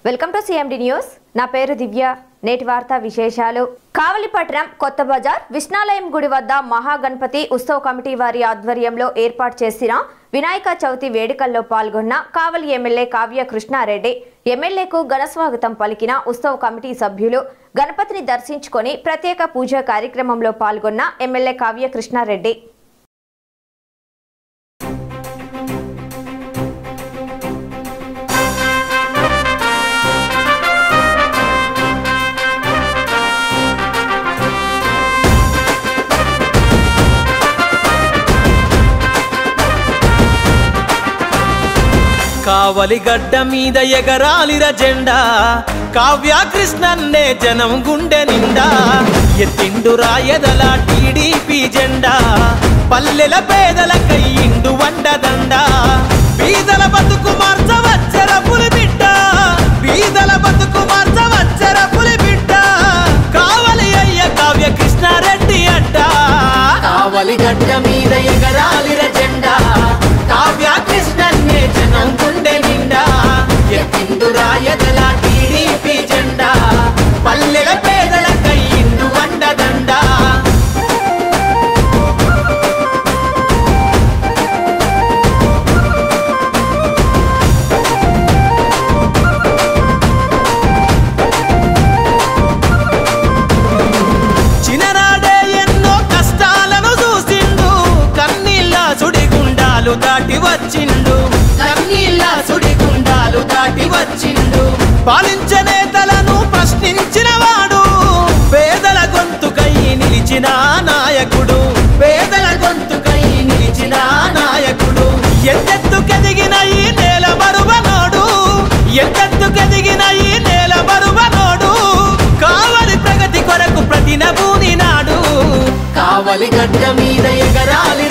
welcome to CMD news నా పేరు దివ్య నేటి వార్తా విశేషాలు కావలిపట్నం కొత్త బజార్ విష్ణాలయం గుడి వద్ద మహాగణపతి ఉత్సవ కమిటీ వారి ఆధ్వర్యంలో ఏర్పాటు చేసిన వినాయక చవితి వేడుకల్లో పాల్గొన్న కావలి ఎమ్మెల్యే కావ్య కృష్ణారెడ్డి ఎమ్మెల్యేకు ఘనస్వాగతం పలికిన ఉత్సవ కమిటీ సభ్యులు గణపతిని దర్శించుకొని ప్రత్యేక పూజా కార్యక్రమంలో పాల్గొన్న ఎమ్మెల్యే కావ్య కృష్ణారెడ్డి కావలి గడ్డ మీద ఎగరాలిర జెండా కావ్య కృష్ణన్నే జనం గుండె నిండా ఎత్తిండు రాయదల టీడీపీ జెండా పల్లెల పేదల కయ్యిండు వండదండ బీదల బతుకు మార్చవచ్చర పులి బిడ్డ బీదల బతుకు మార్చవచ్చర పులి బిడ్డ కావలి అయ్య కావ్య కృష్ణారెడ్డి అడ్డ కావలి గడ్డ మీద ఎగరాలిర జెండా కావ్య కృష్ణన్నే జనం గుండె నిండా ఎత్తిండు రాయదల టీడీపీ జెండా పల్లెల పేదల కయ్యిండు వండదండ చిన్ననాడే ఎన్నో కష్టాలను చూసిండు కన్నీళ్ళ సుడిగుండాలు దాటి వచ్చిండు కన్నీళ్ళ సుడిగుండాలు దాటి వచ్చిండు పాలించే నేతలను ప్రశ్నించిన వాడు పేదల గొంతుకై నిలిచిన నాయకుడు పేదల గొంతుకై నిలిచిన నాయకుడు ఎంతెత్తుకెదిగిన ఈ నేల మరువనోడు ఎంతెత్తుకెదిగిన ఈ నేల మరువనోడు కావలి ప్రగతి కొరకు ప్రతి నభూని నాడు కావలి గడ్డ మీద ఎగరాలి